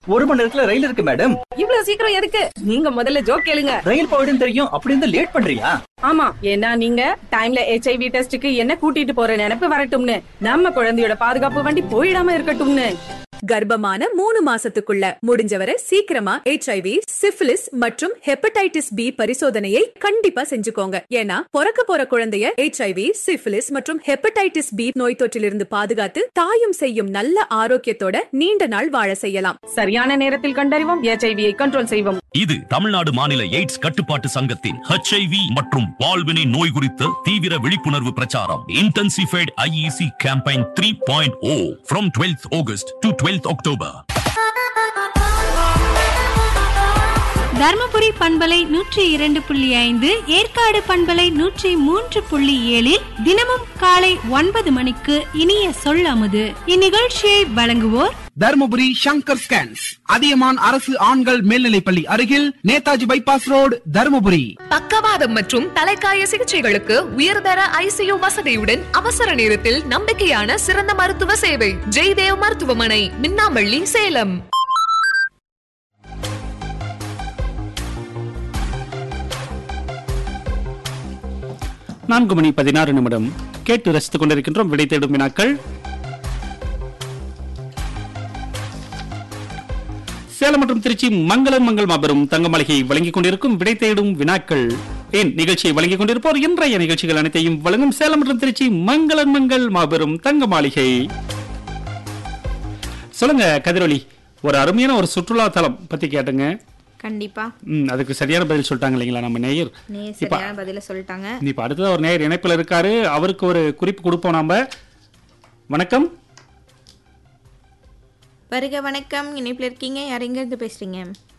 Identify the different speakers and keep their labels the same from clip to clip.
Speaker 1: ஒரு மணி நேரத்துல ரயில் இருக்கு மேடம்
Speaker 2: இவ்வளவு சீக்கிரம் எதுக்கு நீங்க முதல்ல ஜோக் கேளுங்க
Speaker 1: ரயில் போயிடும் தெரியும் அப்படி இருந்தா லேட் பண்றியா
Speaker 2: ஆமா ஏன்னா நீங்க டைம்ல ஹெச்ஐவி டெஸ்டுக்கு என்ன கூட்டிட்டு போற நினைப்பு வரட்டும்னு நம்ம குழந்தையோட பாதுகாப்பு வண்டி போயிடாம இருக்கட்டும்னு
Speaker 3: கர்ப்பமான மூணு மாசத்துக்குள்ள முடிஞ்சவரை சீக்கிரமா ஹெச்ஐவி சிஃபிலிஸ் மற்றும் ஹெப்படைட்டிஸ் பி பரிசோதனையை கண்டிப்பா செஞ்சுக்கோங்க ஏன்னா பிறக்க போற குழந்தைய ஹெச்ஐவி சிஃபிலிஸ் மற்றும் ஹெப்படைட்டிஸ் பி நோய் தொற்றிலிருந்து பாதுகாத்து தாயும் செய்யும் நல்ல ஆரோக்கியத்தோட நீண்ட நாள் வாழ செய்யலாம்
Speaker 2: சரியான நேரத்தில் கண்டறிவோம் ஹெச்ஐவியை கண்ட்ரோல் செய்வோம்
Speaker 4: இது தமிழ்நாடு மாநில எய்ட்ஸ் கட்டுப்பாட்டு சங்கத்தின் ஹெச்ஐவி மற்றும் வாழ்வினை நோய் குறித்த தீவிர விழிப்புணர்வு பிரச்சாரம் intensified IEC campaign three point O from twelfth August to twelfth October
Speaker 5: Dharmapuri பண்பலை நூற்றி இரண்டு புள்ளி ஐந்து ஏற்காடு பண்பலை நூற்றி மூன்று புள்ளி ஏழில் தினமும் காலை ஒன்பது மணிக்கு இனிய சொல்லமுது இந்நிகழ்ச்சியை வழங்குவோர்
Speaker 6: தர்மபுரி சங்கர் ஸ்கேன்ஸ் அதியமான் அரசு ஆண்கள் மேல்நிலைப்பள்ளி அருகில் நேதாஜி பைபாஸ் ரோடு தர்மபுரி
Speaker 7: பக்கவாதம் மற்றும் தலைக்காய சிகிச்சைகளுக்கு உயர்தர ஐசியு வசதியுடன் அவசர நேரத்தில் நம்பிக்கையான சிறந்த மருத்துவ சேவை ஜெய்தேவ் மருத்துவமனை மின்னாம்பள்ளி சேலம்
Speaker 8: நான்கு மணி பதினாறு நிமிடம் கேட்டு ரசித்துக் கொண்டிருக்கின்றோம் விடை தேடும் வினாக்கள் சேலம் மற்றும் திருச்சி மங்களம் மங்கள் மாபெரும் தங்க மாளிகையை வழங்கிக் கொண்டிருக்கும் விடை தேடும் வினாக்கள் ஏன் நிகழ்ச்சியை வழங்கிக் கொண்டிருப்போர் இன்றைய நிகழ்ச்சிகள் அனைத்தையும் வழங்கும் சேலம் மற்றும் திருச்சி மங்களம் மங்கள் மாபெரும் தங்க மாளிகை சொல்லுங்க கதிரொலி ஒரு அருமையான ஒரு சுற்றுலா தலம் பத்தி கேட்டுங்க
Speaker 9: கண்டிப்பா
Speaker 8: ம், அதுக்கு சரியான பதில் சொல்லிட்டாங்க இல்லைங்களா நம்ம நேயர்
Speaker 9: நீ
Speaker 8: இப்ப
Speaker 9: சரியான பதில சொல்லிட்டாங்க
Speaker 8: இப்ப அடுத்தது ஒரு நேயர் இணைப்புல இருக்காரு அவருக்கு ஒரு குறிப்பு கொடுப்போம் நாம வணக்கம்
Speaker 9: வருக வணக்கம் இணைப்பில் இருக்கீங்க யார் எங்க இருந்து பேசுறீங்க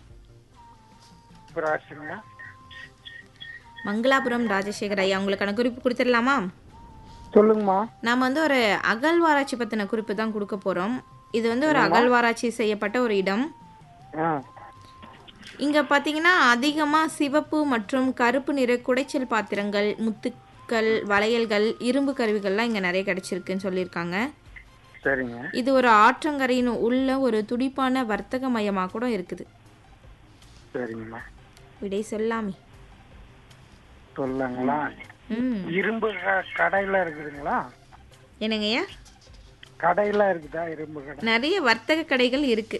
Speaker 9: மங்களாபுரம் ராஜசேகர் ஐயா உங்களுக்கான குறிப்பு கொடுத்துடலாமா
Speaker 10: சொல்லுங்கம்மா
Speaker 9: நாம வந்து ஒரு அகழ்வாராய்ச்சி பத்தின குறிப்பு தான் கொடுக்க போறோம் இது வந்து ஒரு அகழ்வாராய்ச்சி செய்யப்பட்ட ஒரு இடம்
Speaker 10: ஆ
Speaker 9: இங்க பாத்தீங்கன்னா அதிகமா சிவப்பு மற்றும் கருப்பு நிற குடைச்சல் பாத்திரங்கள் முத்துக்கள் வளையல்கள் இரும்பு கருவிகள்லாம் இங்க நிறைய கிடைச்சிருக்குன்னு சொல்லியிருக்காங்க
Speaker 10: சரிங்க
Speaker 9: இது ஒரு ஆற்றங்கரையின் உள்ள ஒரு துடிப்பான வர்த்தக மையமா கூட இருக்குது
Speaker 10: சரிங்கம்மா
Speaker 9: விடை சொல்லாமே
Speaker 10: சொல்லுங்களா
Speaker 9: ம்
Speaker 10: இரும்பு க- கடையெல்லாம் இருக்குதுங்களா
Speaker 9: என்னங்கய்யா
Speaker 10: கடையெல்லாம் இருக்குதா இரும்பு கடை
Speaker 9: நிறைய வர்த்தக கடைகள் இருக்கு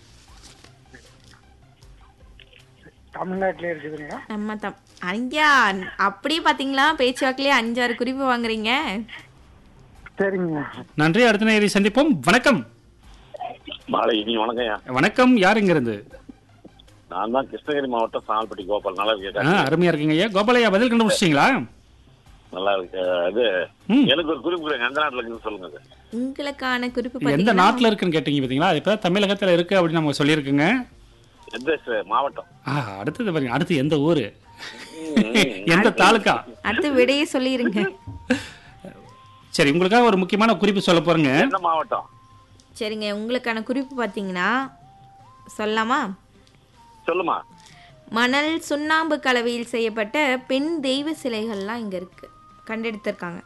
Speaker 10: தமிழ்நாட்டிலே இருக்குதுங்களா
Speaker 9: நம்ம தம் ஐயா அப்படியே பாத்தீங்களா பேச்சுவாக்கிலே அஞ்சாறு குறிப்பு வாங்குறீங்க
Speaker 10: சரிங்க
Speaker 8: நன்றி அடுத்த நேயரை சந்திப்போம் வணக்கம்
Speaker 11: மாலை இனி வணக்கம்யா
Speaker 8: வணக்கம் யாருங்க இருந்து
Speaker 11: நான் தான் கிருஷ்ணகிரி மாவட்டம் சால்பட்டி கோபால் நல்லா
Speaker 8: ஆ,
Speaker 11: இருக்கேன்
Speaker 8: அருமையா இருக்கீங்க ஐயா கோபாலையா பதில் கண்டுபிடிச்சிங்களா
Speaker 11: நல்லா இருக்கு இது
Speaker 8: ம்.
Speaker 11: எனக்கு ஒரு குறிப்பு கொடுங்க. எந்த நாட்டுல இருக்குன்னு சொல்லுங்க அது.
Speaker 9: உங்களுக்கான குறிப்பு
Speaker 8: எந்த
Speaker 9: பாத்தீங்கன்னா
Speaker 8: நாட்டுல இருக்குன்னு கேட்டீங்க பாத்தீங்களா அது இப்ப தமிழகத்துல இருக்கு அப்படின்னு நம்ம சொல்லியிருக்குங்க
Speaker 11: எந்த ச- மாவட்டம்
Speaker 8: ஆ, அடுத்தது பாருங்க அடுத்து எந்த ஊரு எந்த தாலுக்கா
Speaker 9: அடுத்து விடையே சொல்லிருங்க
Speaker 8: சரி உங்களுக்காக ஒரு முக்கியமான குறிப்பு சொல்ல போறேங்க
Speaker 11: எந்த மாவட்டம்
Speaker 9: சரிங்க உங்களுக்கான குறிப்பு பாத்தீங்கன்னா சொல்லாமா
Speaker 11: சொல்லுமா
Speaker 9: மணல் சுண்ணாம்பு கலவையில் செய்யப்பட்ட பெண் தெய்வ சிலைகள்லாம் இங்க இருக்கு கண்டெடுத்திருக்காங்க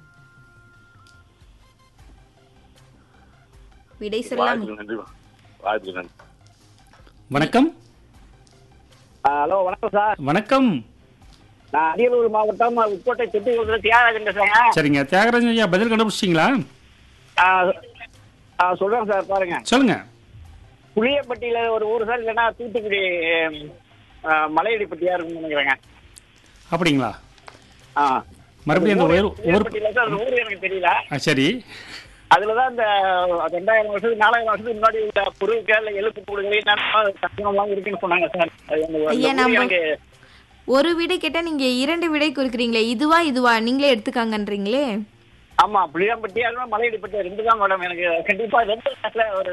Speaker 9: விடை சொல்லாமே
Speaker 11: வாழ்த்துக்கு நன்றி வாழ்த்துக்கு நன்றி
Speaker 8: வணக்கம்
Speaker 10: ஹலோ வணக்கம் சார்
Speaker 8: வணக்கம்
Speaker 10: நான் அரியலூர் மாவட்டம் உட்கோட்டை திட்டுக்குளத்தில் தியாகராஜன் பேசுறேங்க
Speaker 8: சரிங்க தியாகராஜன் ஐயா பதில் கண்டுபிடிச்சிங்களா
Speaker 10: ஆ, ஆ, சொல்றேன் சார் பாருங்க
Speaker 8: சொல்லுங்க
Speaker 10: புளியப்பட்டியில ஒரு ஊர் சார் இல்லைன்னா தூத்துக்குடி ஆ, மலையடிப்பட்டியா இருக்கும்னு நினைக்கிறேங்க
Speaker 8: அப்படிங்களா
Speaker 10: ஆ
Speaker 8: மறுபடியும் அந்த உயர் ஊர்
Speaker 10: புளியப்பட்டியில சார் அந்த ஊர் எனக்கு தெரியல
Speaker 8: ஆ, சரி
Speaker 10: அதுலதான் இந்த ரெண்டாயிரம் வருஷத்துக்கு நாலாயிரம் வருஷத்துக்கு முன்னாடி உள்ள பொருட்கள் எழுப்பு கூடுகள் கட்டணம்லாம் இருக்குன்னு சொன்னாங்க சார் அது அந்த- அந்த
Speaker 9: ஐயா,
Speaker 10: ஊர்
Speaker 9: நம்ம-
Speaker 10: எனக்கு
Speaker 9: ஒரு விடை கேட்டா நீங்க இரண்டு விடை கொடுக்குறீங்களே இதுவா இதுவா நீங்களே எடுத்துக்காங்கன்றீங்களே
Speaker 10: ஆமா புளியாம்பட்டி அதுவும் மலையடிப்பட்டி ரெண்டு தான் மேடம் எனக்கு கண்டிப்பா ரெண்டு ஒரு